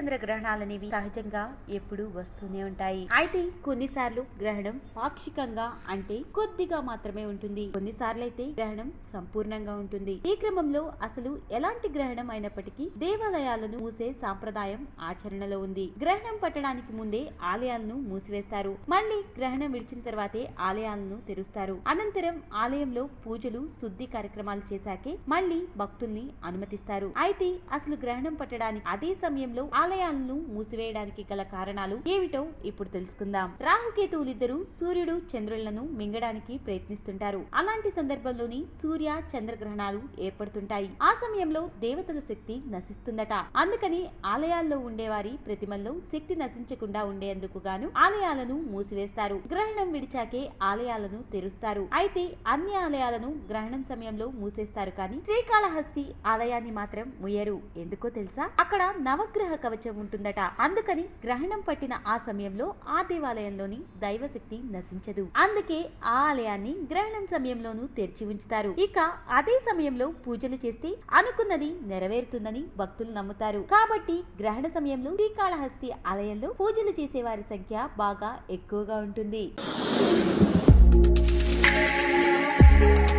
చంద్ర గ్రహణాలనేవి సహజంగా ఎప్పుడూ వస్తూనే ఉంటాయి అయితే కొన్నిసార్లు గ్రహణం పాక్షికంగా అంటే కొద్దిగా మాత్రమే ఉంటుంది కొన్నిసార్లు అయితే గ్రహణం సంపూర్ణంగా ఉంటుంది ఈ క్రమంలో అసలు ఎలాంటి గ్రహణం అయినప్పటికీ దేవాలయాలను మూసే సాంప్రదాయం ఆచరణలో ఉంది గ్రహణం పట్టడానికి ముందే ఆలయాలను మూసివేస్తారు మళ్ళీ గ్రహణం విడిచిన తర్వాతే ఆలయాలను తెరుస్తారు అనంతరం ఆలయంలో పూజలు శుద్ధి కార్యక్రమాలు చేశాకే మళ్ళీ భక్తుల్ని అనుమతిస్తారు అయితే అసలు గ్రహణం పట్టడానికి అదే సమయంలో ఆలయాలను మూసివేయడానికి గల కారణాలు ఏమిటో ఇప్పుడు తెలుసుకుందాం రాహుకేతువులిద్దరూ సూర్యుడు చంద్రులను మింగడానికి ప్రయత్నిస్తుంటారు అలాంటి సందర్భంలోని సూర్య చంద్ర గ్రహణాలు ఏర్పడుతుంటాయి ఆ సమయంలో దేవతల శక్తి నశిస్తుందట అందుకని ఆలయాల్లో ఉండేవారి ప్రతిమల్లో శక్తి నశించకుండా ఉండేందుకు గాను ఆలయాలను మూసివేస్తారు గ్రహణం విడిచాకే ఆలయాలను తెరుస్తారు అయితే అన్ని ఆలయాలను గ్రహణం సమయంలో మూసేస్తారు కానీ శ్రీకాళహస్తి ఆలయాన్ని మాత్రం ముయ్యరు ఎందుకో తెలుసా అక్కడ నవగ్రహ కవచం ఉంటుందట అందుకని గ్రహణం పట్టిన ఆ సమయంలో ఆ దేవాలయంలోని దైవశక్తి నశించదు అందుకే ఆ ఆలయాన్ని గ్రహణం సమయంలోనూ తెరిచి ఉంచుతారు ఇక అదే సమయంలో పూజలు చేస్తే అనుకున్నది నెరవేరుతుందని భక్తులు నమ్ముతారు కాబట్టి గ్రహణ సమయంలో శ్రీకాళహస్తి ఆలయంలో పూజలు చేసేవారి సంఖ్య బాగా ఎక్కువగా ఉంటుంది